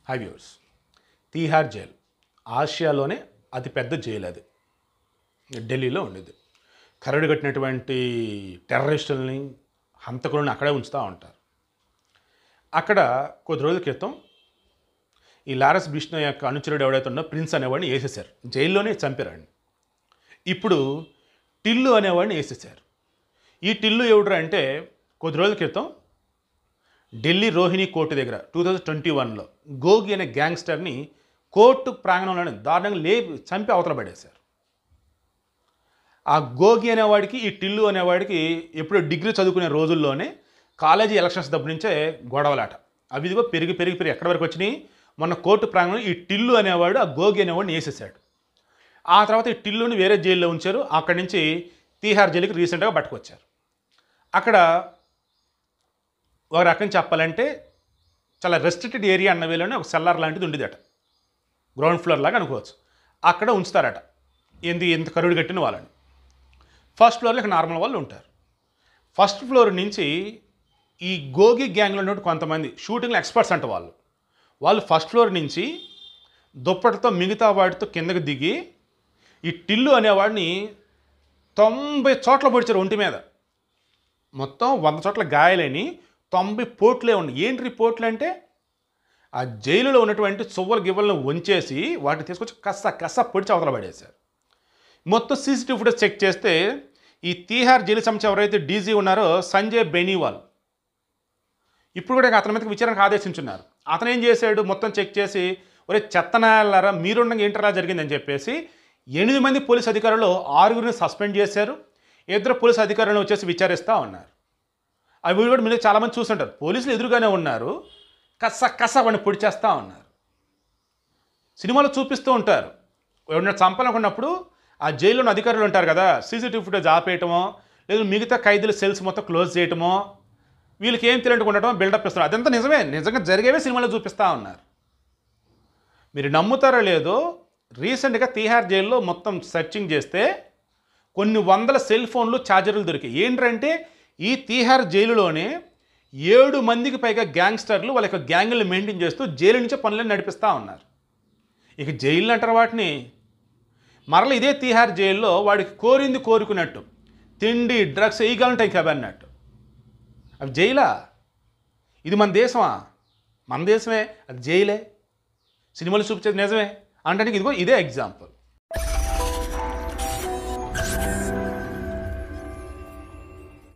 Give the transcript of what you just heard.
high viewers Tihar jail ఆసియాలోనే అతిపెద్ద jail అది ఢిల్లీలో ఉండేది కరడు కట్టినటువంటి టెర్రరిస్టుల్ని హంతకులను అక్కడే ఉంచుతూ ఉంటారు అక్కడ కొద్ది రోజుల క్రితం ఈ లారస్ బిష్ణు యొక్క అనుచరుడు ఎవడైతే ఉన్నో ప్రిన్స్ అనేవాడిని వేసేశారు జైల్లోనే చంపారండి ఇప్పుడు టిల్లు అనేవాడిని వేసేశారు ఈ టిల్లు ఎవడు అంటే కొద్ది రోజుల క్రితం ఢిల్లీ రోహిణి కోర్టు దగ్గర టూ థౌజండ్ ట్వంటీ వన్లో గోగి అనే గ్యాంగ్స్టర్ని కోర్టు ప్రాంగణంలోనే దారుణంగా లే చంపి అవతల పడేశారు ఆ గోగి అనేవాడికి ఈ టిల్లు అనేవాడికి ఎప్పుడో డిగ్రీ చదువుకునే రోజుల్లోనే కాలేజీ ఎలక్షన్స్ దగ్గర నుంచే గొడవలాట అవి ఇదిగో పెరిగి పెరిగి పెరిగి ఎక్కడి వరకు వచ్చినాయి మొన్న కోర్టు ప్రాంగణంలో ఈ టిల్లు అనేవాడు ఆ గోగి అనేవాడిని వేసేసాడు ఆ తర్వాత ఈ టిల్లుని వేరే జైల్లో ఉంచారు అక్కడి నుంచి తీహార్ జైలుకి రీసెంట్గా పట్టుకొచ్చారు అక్కడ ఒక రకం చెప్పాలంటే చాలా రెస్ట్రిక్టెడ్ ఏరియా అన్న వేలోనే ఒక సెల్లార్ లాంటిది ఉండేదట గ్రౌండ్ ఫ్లోర్ లాగా అనుకోవచ్చు అక్కడ ఉంచుతారట ఏంది ఎంత కరుడు కట్టిన వాళ్ళని ఫస్ట్ ఫ్లోర్లో ఇక నార్మల్ వాళ్ళు ఉంటారు ఫస్ట్ ఫ్లోర్ నుంచి ఈ గోగి గ్యాంగ్లో ఉన్నట్టు కొంతమంది షూటింగ్లో ఎక్స్పర్ట్స్ అంట వాళ్ళు వాళ్ళు ఫస్ట్ ఫ్లోర్ నుంచి దుప్పటితో మిగతా వాటితో కిందకి దిగి ఈ టిల్లు అనేవాడిని తొంభై చోట్ల పొడిచారు ఒంటి మీద మొత్తం వంద చోట్ల గాయాలని తొంభై పోట్లే ఉన్నాయి ఏంటి పోట్లు అంటే ఆ జైలులో ఉన్నటువంటి చువ్వల గివ్వలను వంచేసి వాటిని తీసుకొచ్చి కస్స కస్స పొడిచి అవతల పడేశారు మొత్తం సీసీటీవీ ఫుటేజ్ చెక్ చేస్తే ఈ తీహార్ జైలు సంస్థ ఎవరైతే డీజీ ఉన్నారో సంజయ్ బెనీవాల్ ఇప్పుడు కూడా అతని మీదకి విచారణకు ఆదేశించున్నారు అతను ఏం చేశాడు మొత్తం చెక్ చేసి ఒరే చెత్తనాయాలరా మీరుండగా ఏంటలా జరిగిందని చెప్పేసి ఎనిమిది మంది పోలీస్ అధికారులు ఆరుగురిని సస్పెండ్ చేశారు ఇద్దరు పోలీస్ అధికారులను వచ్చేసి విచారిస్తూ ఉన్నారు అవి కూడా మీరు చాలామంది చూస్తుంటారు పోలీసులు ఎదురుగానే ఉన్నారు కస్స కస్స వాడిని పొడి చేస్తూ ఉన్నారు సినిమాలో చూపిస్తూ ఉంటారు ఎవరైనా చంపాలనుకున్నప్పుడు ఆ జైల్లోని అధికారులు ఉంటారు కదా సీసీటీవీ ఫుటేజ్ ఆపేయటమో లేదు మిగతా ఖైదీల సెల్స్ మొత్తం క్లోజ్ చేయటమో వీళ్ళకి ఏం తెలియకుండా ఉండటం బిల్డప్ ఇస్తున్నారు అదంతా నిజమే నిజంగా జరిగేవే సినిమాలో చూపిస్తూ ఉన్నారు మీరు నమ్ముతారో లేదో రీసెంట్గా తీహార్ జైల్లో మొత్తం సెర్చింగ్ చేస్తే కొన్ని వందల సెల్ ఫోన్లు ఛార్జర్లు దొరికాయి ఏంటంటే ఈ తీహార్ జైలులోనే ఏడు మందికి పైగా గ్యాంగ్స్టర్లు వాళ్ళ యొక్క గ్యాంగులు మెయింటైన్ చేస్తూ జైలు నుంచే పనులను నడిపిస్తూ ఉన్నారు ఇక జైలు అంటారు వాటిని మరల ఇదే తీహార్ జైల్లో వాడికి కోరింది కోరుకున్నట్టు తిండి డ్రగ్స్ వేయగలంటాయి కదా అన్నట్టు అవి జైలా ఇది మన దేశమా మన దేశమే అది జైలే సినిమాలు చూపించేది నిజమే అంటే ఇదిగో ఇదే ఎగ్జాంపుల్